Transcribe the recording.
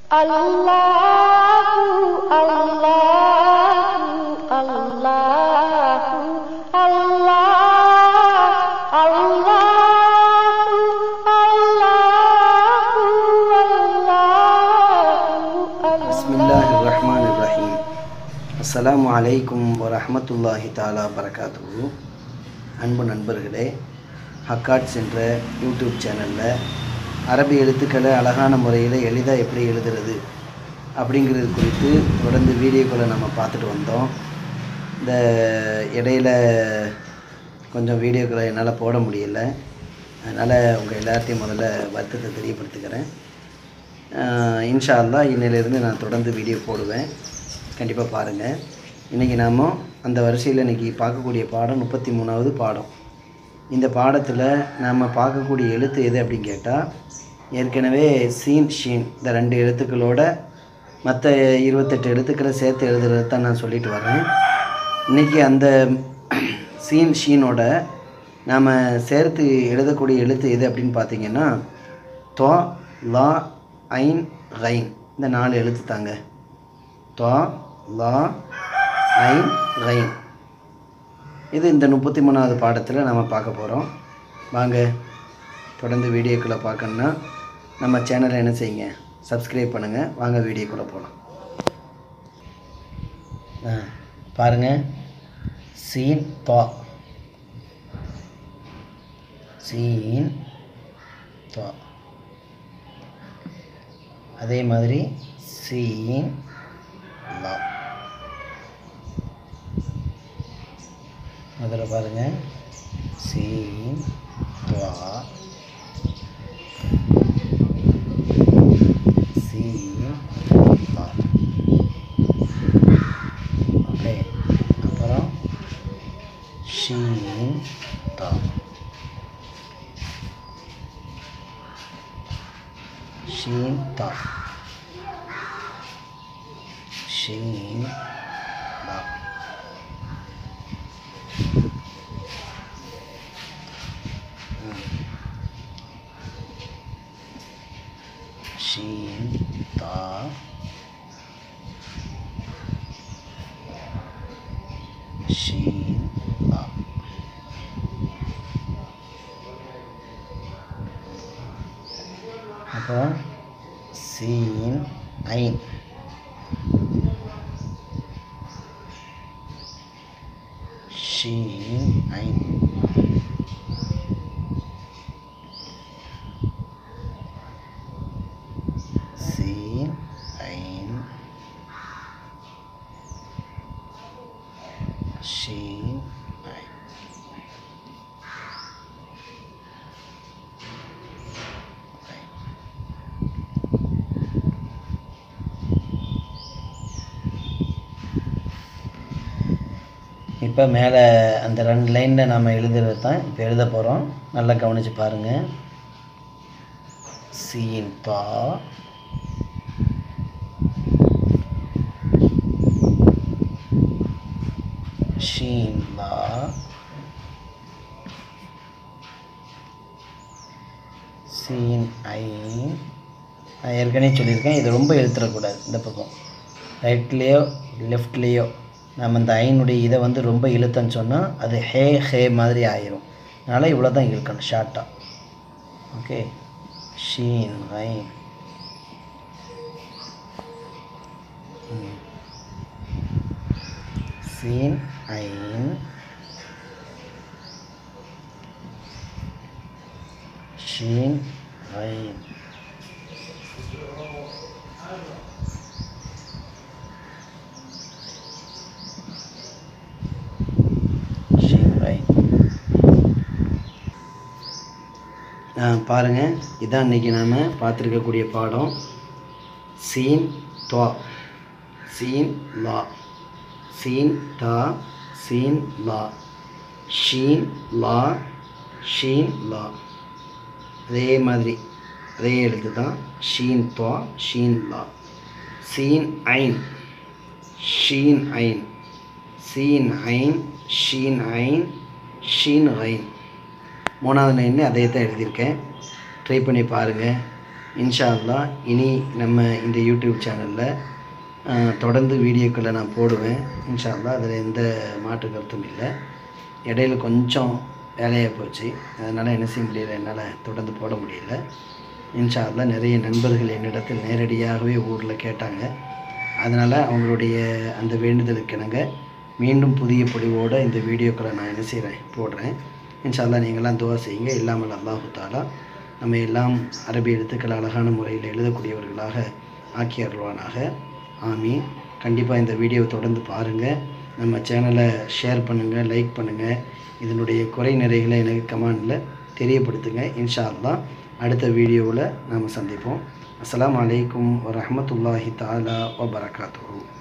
அல்லாஹு அல்லாஹு அல்லாஹு அல்லாஹ் அல்லாஹு அல்லாஹு அல்லாஹு பிஸ்மில்லாஹி ரஹ்மான் ரஹீம் அஸ்ஸலாமு அலைக்கும் வரஹ்மத்துல்லாஹி தாலா பரகாத்துஹு அன்பு நண்பர்களே ஹக்காட்ஸ் என்ற யூடியூப் சேனலில் அரபி எழுத்துக்களை அழகான முறையில் எளிதாக எப்படி எழுதுறது அப்படிங்கிறது குறித்து தொடர்ந்து வீடியோக்களை நம்ம பார்த்துட்டு வந்தோம் இந்த இடையில கொஞ்சம் வீடியோக்களை என்னால் போட முடியல அதனால் உங்கள் எல்லாத்தையும் முதல்ல வருத்தத்தை தெரியப்படுத்திக்கிறேன் ஆஹ் இன்ஷா அல்லாஹ் இன்னையிலேருந்து நான் தொடர்ந்து வீடியோ போடுவேன் கண்டிப்பாக பாருங்கள் இன்றைக்கி நாம் அந்த வரிசையில் இன்றைக்கி பார்க்கக்கூடிய பாடம் முப்பத்தி மூணாவது பாடம் இந்த பாடத்தில் நாம் பார்க்கக்கூடிய எழுத்து எது அப்படின்னு கேட்டால் ஏற்கனவே சீன் ஷீன் இந்த ரெண்டு எழுத்துக்களோட மற்ற இருபத்தெட்டு எழுத்துக்களை சேர்த்து எழுதுறது தான் நான் சொல்லிட்டு வரேன் இன்றைக்கி அந்த சீன் ஷீனோட நாம் சேர்த்து எழுதக்கூடிய எழுத்து எது அப்படின்னு பார்த்தீங்கன்னா தோ லா ஐன் ரைன் இந்த நாலு எழுத்து தாங்க தோ லா ஐன் ரைன் இது இந்த முப்பத்தி மூணாவது பாடத்தில் நம்ம பார்க்க போகிறோம் வாங்க தொடர்ந்து வீடியோக்களை பார்க்கணுன்னா நம்ம சேனலை என்ன செய்யுங்க சப்ஸ்கிரைப் பண்ணுங்கள் வாங்க வீடியோக்குள்ளே போகலாம் ஆ பாருங்கள் சீன் தோ சீன் தோ அதே மாதிரி சீன் லா முதல்ல பாருங்க சீன் துவா சீன் லா ஓகே அப்புறம் ஷீன் தா ஷீன் தா ஷீன் லா ஷீன் தா ஷீன் லா அப்புறம் சீன் ஐன் ஷீன் ஐன் சீன் ஐன் ஷீன் ஐன் இப்போ மேலே அந்த ரெண்டு லைனில் நாம் எழுதுறது தான் இப்போ எழுத போகிறோம் நல்லா கவனித்து பாருங்கள் சீன் தா ஷீன் லா சீன் ஐ நான் ஏற்கனவே சொல்லியிருக்கேன் இது ரொம்ப எழுத்துடக்கூடாது இந்த பக்கம் ரைட்லேயோ லெஃப்ட்லேயோ நம்ம இந்த ஐனுடைய இதை வந்து ரொம்ப இழுத்தன்னு சொன்னால் அது ஹே ஹே மாதிரி ஆயிரும் அதனால் இவ்வளோ தான் இழுக்கணும் ஷார்ட்டாக ஓகே ஷீன் ஐன் சீன் ஐன் ஷீன் ஐன் ஷீன் ஐன் பாருங்கள் இதான் இன்றைக்கி நாம் பார்த்துருக்கக்கூடிய பாடம் சீன் துவா சீன் லா சீன் தா சீன் லா ஷீன் லா ஷீன் லா அதே மாதிரி அதே எழுத்து தான் ஷீன் துவா ஷீன் லா சீன் ஐன் ஷீன் ஐன் சீன் ஐன் ஷீன் ஐன் ஷீன் ஐன் மூணாவது லைன்லேயும் அதே தான் எழுதியிருக்கேன் ட்ரை பண்ணி பாருங்கள் இன்ஷா அல்லாஹ் இனி நம்ம இந்த யூடியூப் சேனலில் தொடர்ந்து வீடியோக்களை நான் போடுவேன் இன்ஷா அல்லாஹ் அதில் எந்த மாற்று கருத்தும் இல்லை இடையில கொஞ்சம் வேலையாக போச்சு அதனால் என்ன செய்ய முடியல என்னால் தொடர்ந்து போட முடியல இன்ஷா அல்லாஹ் நிறைய நண்பர்கள் என்னிடத்தில் நேரடியாகவே ஊரில் கேட்டாங்க அதனால் அவங்களுடைய அந்த வேண்டுதலுக்கு இணங்க மீண்டும் புதிய பொலிவோடு இந்த வீடியோக்களை நான் என்ன செய்கிறேன் போடுறேன் இன்ஷா அல்லாஹ் நீங்களாம் துவா செய்யுங்க இல்லாமல் அல்லாஹு தாலா நம்ம எல்லாம் அரபி எழுத்துக்கள் அழகான முறையில் எழுதக்கூடியவர்களாக ஆக்கி அருள்வானாக ஆமீன் கண்டிப்பாக இந்த வீடியோவை தொடர்ந்து பாருங்கள் நம்ம சேனலை ஷேர் பண்ணுங்கள் லைக் பண்ணுங்கள் இதனுடைய குறை நிறைகளை எனக்கு கமெண்டில் தெரியப்படுத்துங்க இன்ஷா அல்லாஹ் அடுத்த வீடியோவில் நாம் சந்திப்போம் அஸ்ஸலாமு அலைக்கும் வரஹ்மத்துல்லாஹி தஆலா வ பரகாத்துஹு